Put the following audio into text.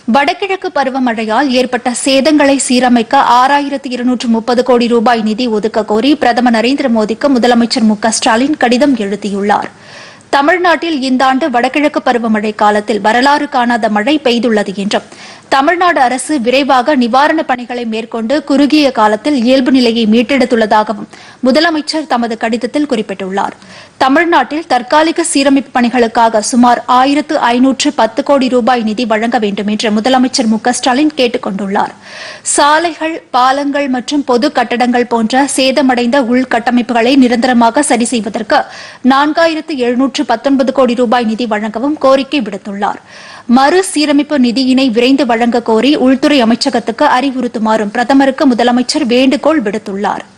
வடகிழக்கு பருவமழையால் ஏற்பட்ட சேதங்களை சீரமைக்க ஆறாயிரத்து இருநூற்று முப்பது கோடி ரூபாய் நிதி ஒதுக்க கோரி பிரதமர் நரேந்திர மோடிக்கு முதலமைச்சர் மு க ஸ்டாலின் கடிதம் எழுதியுள்ளார் தமிழ்நாட்டில் இந்த ஆண்டு வடகிழக்கு பருவமழை காலத்தில் வரலாறு காணாத மழை பெய்துள்ளது என்றும் தமிழ்நாடு அரசு விரைவாக நிவாரணப் பணிகளை மேற்கொண்டு குறுகிய காலத்தில் இயல்பு நிலையை மீட்டெடுத்துள்ளதாகவும் முதலமைச்சர் தமது கடிதத்தில் குறிப்பிட்டுள்ளார் தமிழ்நாட்டில் தற்காலிக சீரமைப்பு பணிகளுக்காக சுமார் ஆயிரத்து ஐநூற்று பத்து கோடி ரூபாய் நிதி வழங்க வேண்டும் என்று முதலமைச்சர் மு க ஸ்டாலின் கேட்டுக் கொண்டுள்ளார் சாலைகள் பாலங்கள் மற்றும் பொது கட்டடங்கள் போன்ற சேதமடைந்த உள்கட்டமைப்புகளை நிரந்தரமாக சரி செய்வதற்கு நான்காயிரத்து எழுநூற்று பத்தொன்பது கோடி ரூபாய் நிதி வழங்கவும் கோரிக்கை விடுத்துள்ளார் மறுசீரமைப்பு நிதியினை விரைந்து வழங்க கோரி உள்துறை அமைச்சகத்துக்கு அறிவுறுத்துமாறும் பிரதமருக்கு முதலமைச்சர் வேண்டுகோள் விடுத்துள்ளாா்